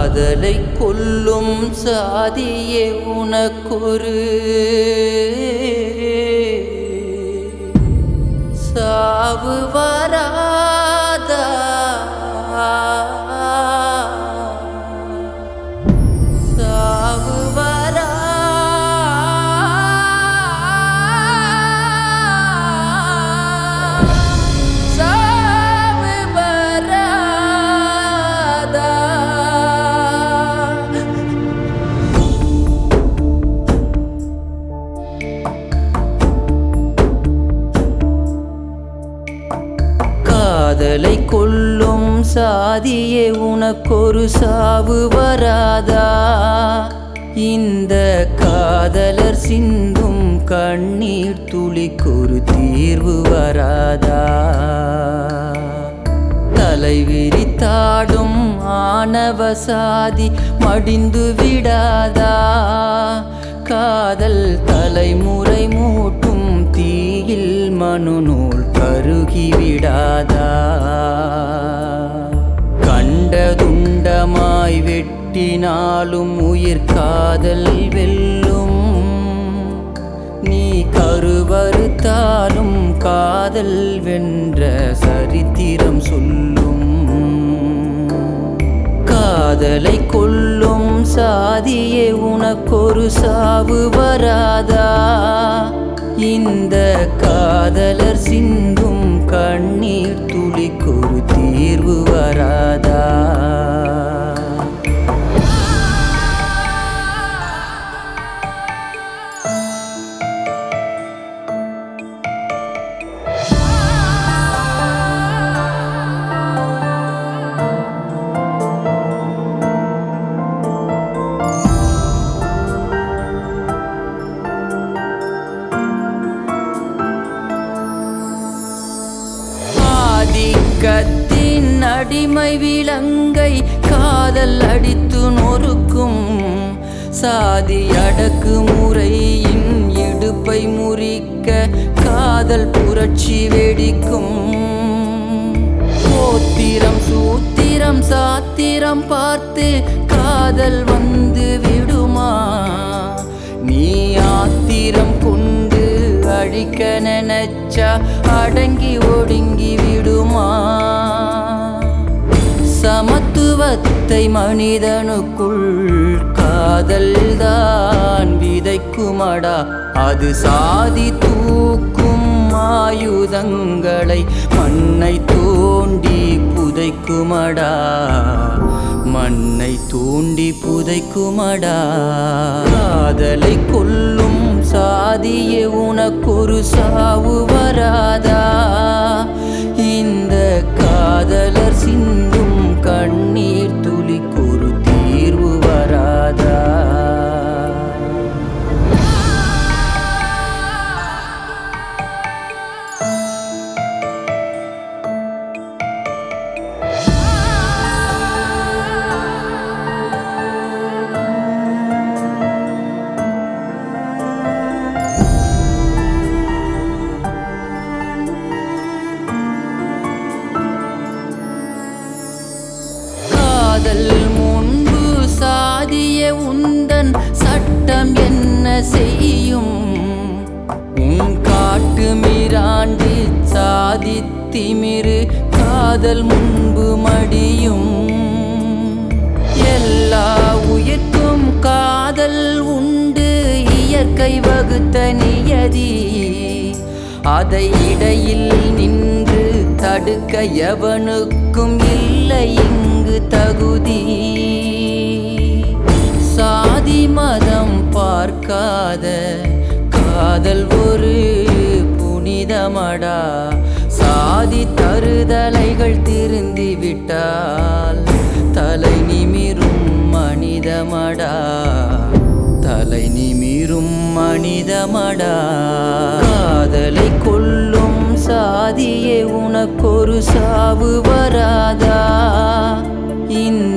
காதலை கொல்லும் சாதியே உனக்கொரு சாவு வராதா சாவு வரா சாவு வராதா காதலை கொல்லும் சாதியே உனக்கொரு சாவு வராதா இந்த காதலர் சிந்தும் கண்ணீர் துளிக்கொரு தீர்வு வராதா தலை விரித்தாடும் ஆணவ சாதி மடிந்து விடாதா காதல் தலைமுறை மூட்டும் தீயில் மனுநூல் கருகி விடாதா கண்டதுண்டமாய் வெட்டினாலும் உயிர் காதல் வெல்லும் நீ கருவறுத்தாலும் காதல் வென்ற சரித்திரம் சொல்லும் காதலை கொல்லும் சாதியே உனக்கொரு சாவு வராதா இந்த காதலர் சிந்தும் கண்ணீர் துளிக்கொரு தீர்வு வராதா ஆதிக்கத்தின் அடிமை விலங்கை காதல் அடித்து நொறுக்கும் சாதி அடக்கு முறையின் இடுப்பை முறிக்க காதல் புரட்சி வெடிக்கும் கோத்திரம் சூத்திரம் சாத்திரம் பார்த்து காதல் வந்து விடுமா நீ ஆத்திரம் கொண்டு அழிக்க நினைச்சா அடங்கி ஒடுங்கி விடுமா சமத்துவத்தை மனிதனுக்குள் காதல் தான் விதைக்குமடா அது சாதி தூக்கும் ஆயுதங்களை மண்ணை தோண்டி புதைக்குமடா மண்ணை தூண்டி புதைக்குமடா காதலை கொல்லும் சாதியே உனக்கொரு சாவு வராதா இந்த காதலர் சிந்தும் கண்ணீர் துளிக்கொரு தீர்வு வராதா காதல் முன்பு சாதிய உந்தன் சட்டம் என்ன செய்யும் உன் காட்டு மிராண்டி சாதி திமிரு காதல் முன்பு மடியும் எல்லா உயிர்க்கும் காதல் உண்டு இயற்கை வகுத்த நியதி அதை இடையில் நின்று தடுக்க எவனுக்கும் இல்லை இங்கு தகுதி சாதி மதம் பார்க்காத காதல் ஒரு புனிதமடா சாதி தருதலைகள் திருந்தி விட்டால் தலை நிமிரும் மனிதமடா தலை நிமிரும் மனிதமடா காதலை கொல்லும் சாதியே உனக்கொரு சாவு வராதா இந்த